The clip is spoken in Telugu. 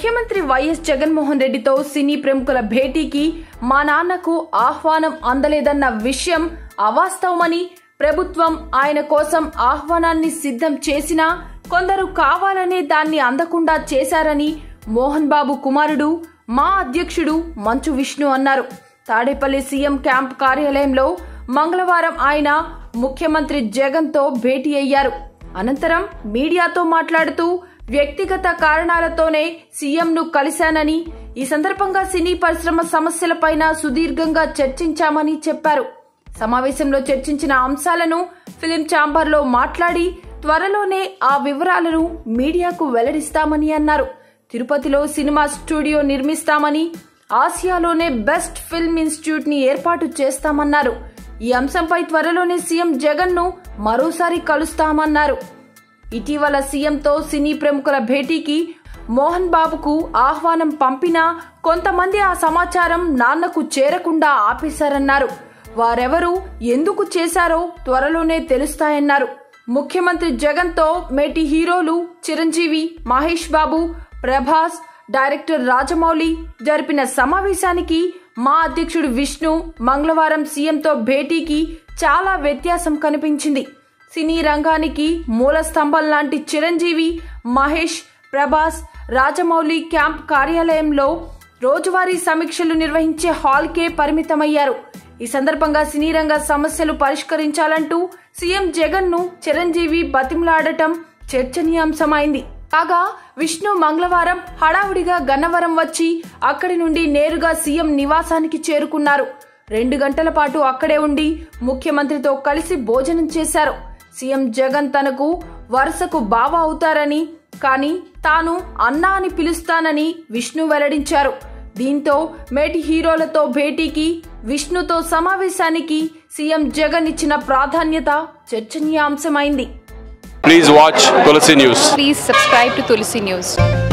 ముఖ్యమంత్రి వైఎస్ జగన్మోహన్ రెడ్డితో సినీ ప్రముఖుల భేటీకి మా నాన్నకు ఆహ్వానం అందలేదన్న విషయం అవాస్తవమని ప్రభుత్వం ఆయన కోసం ఆహ్వానాన్ని సిద్ధం చేసినా కొందరు కావాలనే దాన్ని అందకుండా చేశారని మోహన్ బాబు కుమారుడు మా అధ్యక్షుడు మంచు విష్ణు అన్నారు తాడేపల్లి సీఎం క్యాంప్ కార్యాలయంలో మంగళవారం ఆయన ముఖ్యమంత్రి జగన్తో భేటీ అయ్యారు అనంతరం మీడియాతో మాట్లాడుతూ వ్యక్తిగత కారణాలతోనే సీఎంను కలిశానని ఈ సందర్భంగా సినీ పరిశ్రమ సమస్యలపైన సుదీర్ఘంగా చర్చించామని చెప్పారు సమావేశంలో చర్చించిన అంశాలను ఫిలిం ఛాంబర్లో మాట్లాడి త్వరలోనే ఆ వివరాలను మీడియాకు వెల్లడిస్తామని అన్నారు తిరుపతిలో సినిమా స్టూడియో నిర్మిస్తామని ఆసియాలోనే బెస్ట్ ఫిల్మ్ ఇన్స్టిట్యూట్ ని ఏర్పాటు చేస్తామన్నారు ఈ అంశంపై త్వరలోనే సీఎం జగన్ ను మరోసారి కలుస్తామన్నారు ఇటీవల సీఎంతో సినీ ప్రముఖుల భేటీకి మోహన్ బాబుకు ఆహ్వానం పంపినా కొంతమంది ఆ సమాచారం నాన్నకు చేరకుండా ఆపేశారన్నారు వారెవరు ఎందుకు చేశారో త్వరలోనే తెలుస్తాయన్నారు ముఖ్యమంత్రి జగన్తో మేటి హీరోలు చిరంజీవి మహేష్ బాబు ప్రభాస్ డైరెక్టర్ రాజమౌళి జరిపిన సమావేశానికి మా అధ్యక్షుడు విష్ణు మంగళవారం సీఎంతో భేటీకి చాలా వ్యత్యాసం కనిపించింది సినీ రంగానికి మూల స్తంభం లాంటి చిరంజీవి మహేష్ ప్రభాస్ రాజమౌళి క్యాంప్ కార్యాలయంలో రోజువారీ సమీక్షలు నిర్వహించే హాల్కే పరిమితమయ్యారు ఈ సందర్భంగా సినీ రంగ సమస్యలు పరిష్కరించాలంటూ సీఎం జగన్ ను చిరంజీవి బతిమలాడటం చర్చనీయాంశమైంది కాగా విష్ణు మంగళవారం హడావుడిగా గన్నవరం వచ్చి అక్కడి నుండి నేరుగా సీఎం నివాసానికి చేరుకున్నారు రెండు గంటల పాటు అక్కడే ఉండి ముఖ్యమంత్రితో కలిసి భోజనం చేశారు సీఎం జగన్ తనకు వరుసకు బావ అవుతారని కానీ తాను అన్నా అని పిలుస్తానని విష్ణు వెల్లడించారు దీంతో మేటి హీరోలతో భేటీకి విష్ణుతో సమావేశానికి సీఎం జగన్ ఇచ్చిన ప్రాధాన్యత చర్చనీయాంశమైంది Please watch Tulsi News. Please subscribe to Tulsi News.